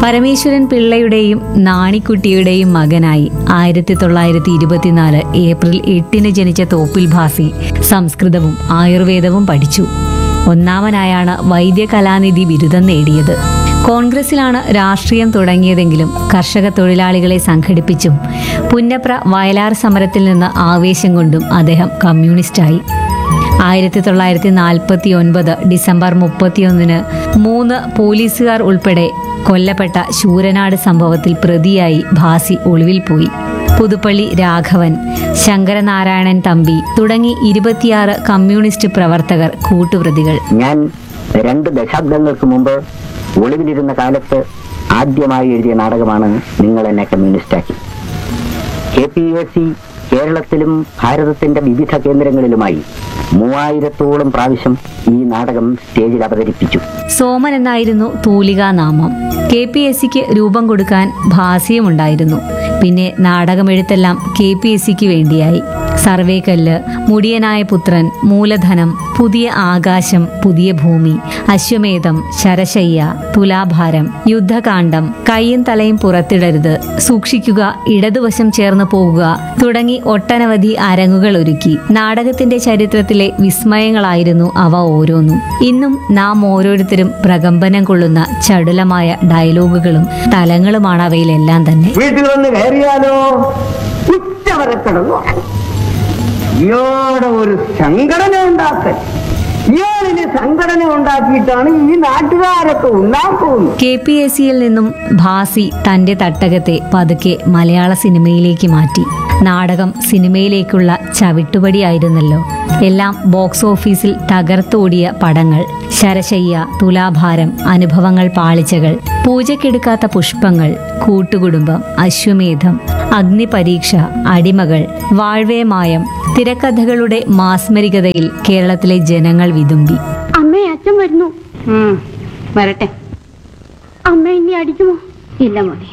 പരമേശ്വരൻ പിള്ളയുടെയും നാണിക്കുട്ടിയുടെയും മകനായി ആയിരത്തി തൊള്ളായിരത്തി ഇരുപത്തിനാല് ഏപ്രിൽ എട്ടിന് ജനിച്ച തോപ്പിൽ ഭാസി സംസ്കൃതവും ആയുർവേദവും പഠിച്ചു ഒന്നാമനായാണ് വൈദ്യകലാനിധി ബിരുദം നേടിയത് കോൺഗ്രസിലാണ് രാഷ്ട്രീയം തുടങ്ങിയതെങ്കിലും കർഷക തൊഴിലാളികളെ സംഘടിപ്പിച്ചും പുന്നപ്ര വയലാർ സമരത്തിൽ നിന്ന് ആവേശം കൊണ്ടും അദ്ദേഹം കമ്മ്യൂണിസ്റ്റായി ആയിരത്തി തൊള്ളായിരത്തി നാൽപ്പത്തി ഒൻപത് ഡിസംബർ മുപ്പത്തിയൊന്നിന് മൂന്ന് പോലീസുകാർ ഉൾപ്പെടെ കൊല്ലപ്പെട്ട ശൂരനാട് സംഭവത്തിൽ പ്രതിയായി ഭാസി ഒളിവിൽ പോയി പുതുപ്പള്ളി രാഘവൻ ശങ്കരനാരായണൻ തമ്പി തുടങ്ങി ഇരുപത്തിയാറ് കമ്മ്യൂണിസ്റ്റ് പ്രവർത്തകർ കൂട്ടുപ്രതികൾ ഞാൻ രണ്ട് ദശാബ്ദങ്ങൾക്ക് മുമ്പ് ഒളിവിലിരുന്ന കാലത്ത് ആദ്യമായി എഴുതിയ നാടകമാണ് നിങ്ങൾ എന്നെ കമ്മ്യൂണിസ്റ്റാക്കി കെ പി എസ് സി കേരളത്തിലും ഭാരതത്തിന്റെ വിവിധ കേന്ദ്രങ്ങളിലുമായി മൂവായിരത്തോളം പ്രാവശ്യം ഈ നാടകം സ്റ്റേജിൽ അവതരിപ്പിച്ചു സോമൻ എന്നായിരുന്നു തൂലികാ നാമം കെ പി എസ് സിക്ക് രൂപം കൊടുക്കാൻ ഭാസ്യമുണ്ടായിരുന്നു പിന്നെ നാടകമെഴുത്തെല്ലാം കെ പി എസ് സിക്ക് വേണ്ടിയായി സർവേക്കല്ല് മുടിയനായ പുത്രൻ മൂലധനം പുതിയ ആകാശം പുതിയ ഭൂമി അശ്വമേധം ശരശയ്യ തുലാഭാരം യുദ്ധകാന്ഡം കൈയും തലയും പുറത്തിടരുത് സൂക്ഷിക്കുക ഇടതുവശം ചേർന്ന് പോകുക തുടങ്ങി ഒട്ടനവധി അരങ്ങുകൾ ഒരുക്കി നാടകത്തിന്റെ ചരിത്രത്തിലെ വിസ്മയങ്ങളായിരുന്നു അവ ഓരോന്നും ഇന്നും നാം ഓരോരുത്തരും പ്രകമ്പനം കൊള്ളുന്ന ചടുലമായ ഡയലോഗുകളും തലങ്ങളുമാണ് അവയിലെല്ലാം തന്നെ വീട്ടിൽ വന്ന് കയറിയാലോ ഉച്ചവരെ കിടന്നു ഇയാളുടെ ഒരു സംഘടന ഉണ്ടാക്കൽ ഇയാളിന് സംഘടന ഉണ്ടാക്കിയിട്ടാണ് ഈ നാട്ടുകാരൊക്കെ ഉണ്ടാക്കുന്നത് കെ പി എസ് സിയിൽ നിന്നും ഭാസി തന്റെ തട്ടകത്തെ പതുക്കെ മലയാള സിനിമയിലേക്ക് മാറ്റി നാടകം സിനിമയിലേക്കുള്ള ചവിട്ടുപടിയായിരുന്നല്ലോ എല്ലാം ബോക്സ് ഓഫീസിൽ തകർത്തോടിയ പടങ്ങൾ ശരശയ്യ തുലാഭാരം അനുഭവങ്ങൾ പാളിച്ചകൾ പൂജക്കെടുക്കാത്ത പുഷ്പങ്ങൾ കൂട്ടുകുടുംബം അശ്വമേധം അഗ്നിപരീക്ഷ അടിമകൾ വാഴ്വേമായം തിരക്കഥകളുടെ മാസ്മരികതയിൽ കേരളത്തിലെ ജനങ്ങൾ വിതുമ്പി അമ്മേ അച്ഛൻ വരുന്നു വരട്ടെ അമ്മ ഇനി അടിക്കുമോ ഇല്ല മോനെ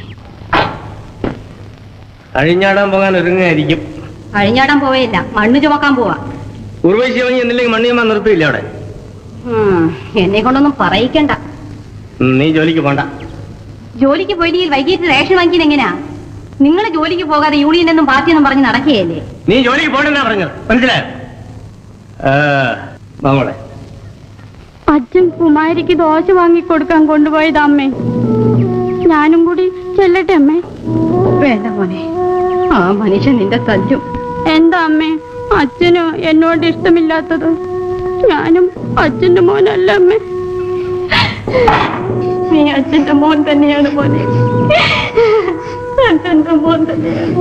അഴിഞ്ഞാടാൻ പോകാൻ ഒരുങ്ങായിരിക്കും അഴിഞ്ഞാടാൻ പോവേയില്ല മണ്ണ് ചുമക്കാൻ പോവാ ഉർവശി വാങ്ങി എന്നില്ലെങ്കിൽ മണ്ണിയമ്മ നിർത്തിയില്ല അവിടെ ഉം, എന്നെ കൊണ്ടൊന്നും പറയിക്കണ്ട ഉം, നീ ജോലിക്ക് പോണ്ട ജോലിക്ക് പോയിട്ട് വൈകിട്ട് റേഷൻ വാങ്ങിക്കുന്നത് എങ്ങനെയാ നിങ്ങൾ ജോലിക്ക് പോകാതെ യൂണിയൻ എന്നും പാർട്ടിയെന്നും പറഞ്ഞ് നടക്കുകയല്ലേ നീ ജോലിക്ക് പോകണ്ടെന്നാ പറഞ്ഞത് മനസ്സിലായോ ആ, വാ മോളെ അച്ഛൻ കുമാരിക്ക് ദോശ വാങ്ങിക്കൊടുക്കാൻ കൊണ്ടുപോയത് അമ്മേ ഞാനും കൂടി ചെല്ലട്ടെ അമ്മേ വേണ്ട മോനെ ആ മനുഷ്യൻ നിന്റെ തല്ലും എന്താ അമ്മേ അച്ഛന് എന്നോട് ഇഷ്ടമില്ലാത്തത് ഞാനും അച്ഛന്റെ മോനല്ല അമ്മേ നീ അച്ഛന്റെ മോൻ തന്നെയാണ് മോനെ അച്ഛന്റെ മോൻ തന്നെയാണ്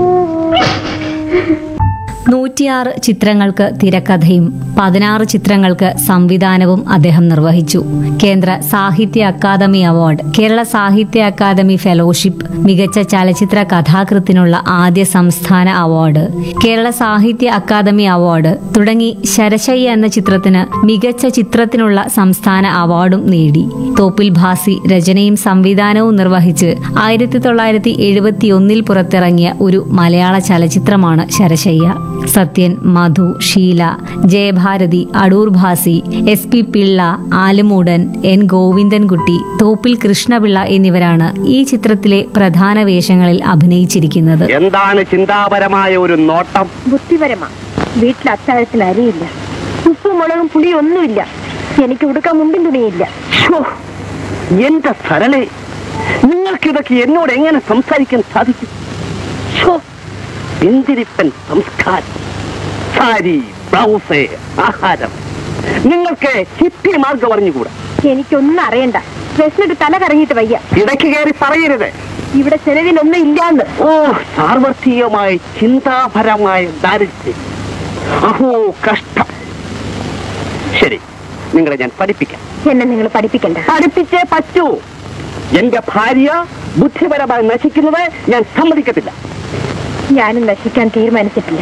നൂറ്റിയാറ് ചിത്രങ്ങൾക്ക് തിരക്കഥയും പതിനാറ് ചിത്രങ്ങൾക്ക് സംവിധാനവും അദ്ദേഹം നിർവഹിച്ചു കേന്ദ്ര സാഹിത്യ അക്കാദമി അവാർഡ് കേരള സാഹിത്യ അക്കാദമി ഫെലോഷിപ്പ് മികച്ച ചലച്ചിത്ര കഥാകൃത്തിനുള്ള ആദ്യ സംസ്ഥാന അവാർഡ് കേരള സാഹിത്യ അക്കാദമി അവാർഡ് തുടങ്ങി ശരശയ്യ എന്ന ചിത്രത്തിന് മികച്ച ചിത്രത്തിനുള്ള സംസ്ഥാന അവാർഡും നേടി തോപ്പിൽ ഭാസി രചനയും സംവിധാനവും നിർവഹിച്ച് ആയിരത്തി തൊള്ളായിരത്തി എഴുപത്തിയൊന്നിൽ പുറത്തിറങ്ങിയ ഒരു മലയാള ചലച്ചിത്രമാണ് Sarasayya Sathyan Madhu Sheela Jayabharathi Adoor Bhasi S P Pillai Alummoodan N Govindankutty Thoppil Krishnapillai എന്നിവരാണ് ഈ ചിത്രത്തിലെ പ്രധാന വേഷങ്ങളിൽ അഭിനയിച്ചിരിക്കുന്നത് എന്താണ് ചിന്താപരമായ ഒരു നോട്ടം ബുദ്ധിപരമാ വീട്ടിൽ അത്താഴത്തിന് അരിയില്ല ഉപ്പും മുളകും പുളിയും ഒന്നുമില്ല എനിക്ക് ഉടുക്കാൻ മുണ്ടും തുണിയില്ല ശ്ശോ, എന്റെ സരളെ നിങ്ങൾക്കിതൊക്കെ എന്നോട് എങ്ങനെ സംസാരിക്കാൻ സാധിക്കും ശ്ശോ, പിന്തിരിപ്പൻ സംസ്കാരം സാരി ബ്ലൗസ് ആഹാരം നിങ്ങൾക്ക് ഹിപ്പി മാർഗം അറിഞ്ഞുകൂടാ എനിക്കൊന്നും അറിയണ്ട പ്രശ്നത്തിൽ തല കറങ്ങിയിട്ട് വയ്യ ഇടയ്ക്ക് കയറി പറയരുത് ഇവിടെ ചെലവിനൊന്നും ഇല്ലാന്ന് ഓ സാർവത്രികമായ ചിന്താപരമായ ദാരിദ്ര്യം അഹോ കഷ്ടം ശരി നിങ്ങളെ ഞാൻ പഠിപ്പിക്കാം എന്നെ നിങ്ങൾ പഠിപ്പിക്കണ്ട പഠിപ്പിച്ചേ പറ്റൂ എന്റെ ഭാര്യ ബുദ്ധിപരമായി നശിക്കുന്നത് ഞാൻ സമ്മതിക്കത്തില്ല ഞാനും നശിക്കാൻ തീരുമാനിച്ചിട്ടില്ല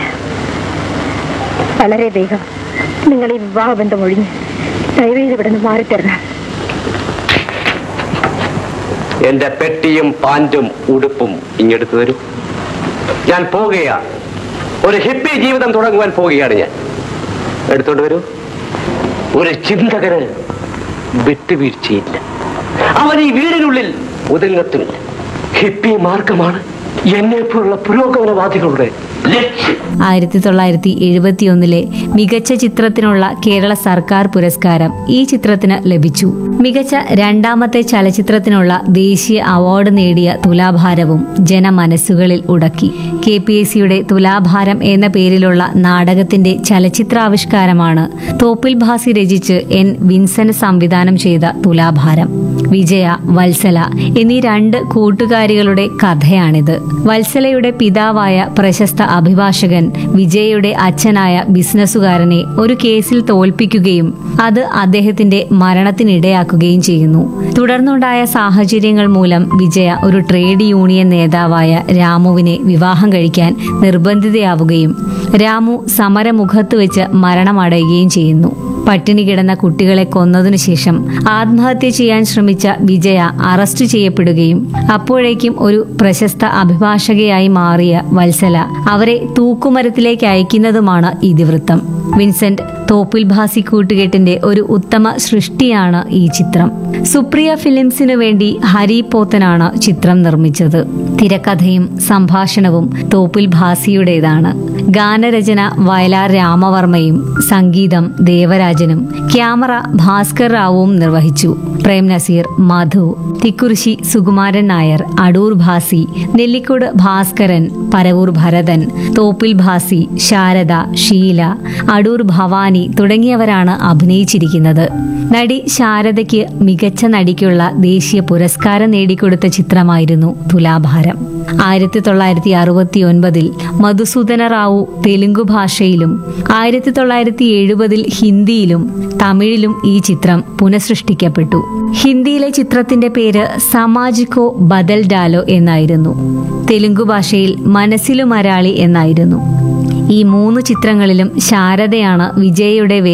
വളരെ വേഗം നിങ്ങൾ ഈ വിവാഹബന്ധം ഒഴിഞ്ഞ് ദയവേത് ഇവിടെ നിന്ന് മാറിത്തരണം എന്റെ പെട്ടിയും പാൻറ്റും ഉടുപ്പും ഇങ്ങെടുത്തു തരൂ ഞാൻ പോകുകയാണ് ഒരു ഹിപ്പി ജീവിതം തുടങ്ങുവാൻ പോവുകയാണ് ഞാൻ എടുത്തോണ്ട് വരൂ ഒരു ചിന്തകന് വിട്ടുവീഴ്ചയില്ല അവൻ ഈ വീടിനുള്ളിൽ ഒതുങ്ങത്തുമില്ല ഹിപ്പി മാർഗമാണ് എന്നെ പോലുള്ള പുരോഗമനവാദികളുടെ ലക്ഷ്യം ആയിരത്തി തൊള്ളായിരത്തി എഴുപത്തിയൊന്നിലെ മികച്ച ചിത്രത്തിനുള്ള കേരള സർക്കാർ പുരസ്കാരം ഈ ചിത്രത്തിന് ലഭിച്ചു മികച്ച രണ്ടാമത്തെ ചലച്ചിത്രത്തിനുള്ള ദേശീയ അവാർഡ് നേടിയ തുലാഭാരവും ജനമനസ്സുകളിൽ ഉടക്കി കെ പി എസ് സിയുടെ തുലാഭാരം എന്ന പേരിലുള്ള നാടകത്തിന്റെ ചലച്ചിത്രാവിഷ്കാരമാണ് തോപ്പിൽ ഭാസി രചിച്ച് എൻ വിൻസെന്റ് സംവിധാനം ചെയ്ത തുലാഭാരം വിജയ വത്സല എന്നീ രണ്ട് കൂട്ടുകാരികളുടെ കഥയാണിത് വത്സലയുടെ പിതാവായ പ്രശസ്ത അഭിഭാഷകൻ വിജയയുടെ അച്ഛനായ ബിസിനസ്സുകാരനെ ഒരു കേസിൽ തോൽപ്പിക്കുകയും അത് അദ്ദേഹത്തിന്റെ മരണത്തിനിടയാക്കുകയും ചെയ്യുന്നു തുടർന്നുണ്ടായ സാഹചര്യങ്ങൾ മൂലം വിജയ ഒരു ട്രേഡ് യൂണിയൻ നേതാവായ രാമുവിനെ വിവാഹം കഴിക്കാൻ നിർബന്ധിതയാവുകയും രാമു സമരമുഖത്ത് വെച്ച് മരണമടയുകയും ചെയ്യുന്നു പട്ടിണി കിടന്ന കുട്ടികളെ കൊന്നതിനു ശേഷം ആത്മഹത്യ ചെയ്യാൻ ശ്രമിച്ച വിജയ അറസ്റ്റ് ചെയ്യപ്പെടുകയും അപ്പോഴേക്കും ഒരു പ്രശസ്ത അഭിഭാഷകയായി മാറിയ വത്സല അവരെ തൂക്കുമരത്തിലേക്ക് അയക്കുന്നതുമാണ് ഇതിവൃത്തം വിൻസെന്റ് തോപ്പിൽ ഭാസി കൂട്ടുകെട്ടിന്റെ ഒരു ഉത്തമ സൃഷ്ടിയാണ് ഈ ചിത്രം സുപ്രിയ ഫിലിംസിനു വേണ്ടി ഹരി പോത്തനാണ് ചിത്രം നിർമ്മിച്ചത് തിരക്കഥയും സംഭാഷണവും തോപ്പിൽ ഭാസിയുടേതാണ് ഗാനരചന വയലാർ രാമവർമ്മയും സംഗീതം ദേവരാജനും ക്യാമറ ഭാസ്കർ റാവുവും നിർവഹിച്ചു പ്രേം നസീർ മധു തിക്കുറിശി സുകുമാരൻ നായർ അടൂർ ഭാസി നെല്ലിക്കോട് ഭാസ്കരൻ പരവൂർ ഭരതൻ തോപ്പിൽ ഭാസി ശാരദ ഷീല അടൂർ ഭവാനി തുടങ്ങിയവരാണ് അഭിനയിച്ചിരിക്കുന്നത് നടി ശാരദയ്ക്ക് മികച്ച നടിക്കുള്ള ദേശീയ പുരസ്കാരം നേടിക്കൊടുത്ത ചിത്രമായിരുന്നു തുലാഭാരം ആയിരത്തി തൊള്ളായിരത്തി അറുപത്തി ഒൻപതിൽ മധുസൂദന റാവു തെലുങ്കു ഭാഷയിലും ആയിരത്തി തൊള്ളായിരത്തി എഴുപതിൽ ഹിന്ദിയിലും തമിഴിലും ഈ ചിത്രം പുനഃസൃഷ്ടിക്കപ്പെട്ടു ഹിന്ദിയിലെ ചിത്രത്തിന്റെ പേര് സമാജിക്കോ ബദൽ ഡാലോ എന്നായിരുന്നു തെലുങ്കു ഭാഷയിൽ മനസ്സിലു മരാളി എന്നായിരുന്നു ഈ മൂന്ന് ചിത്രങ്ങളിലും ശാരദയാണ് വിജയയുടെ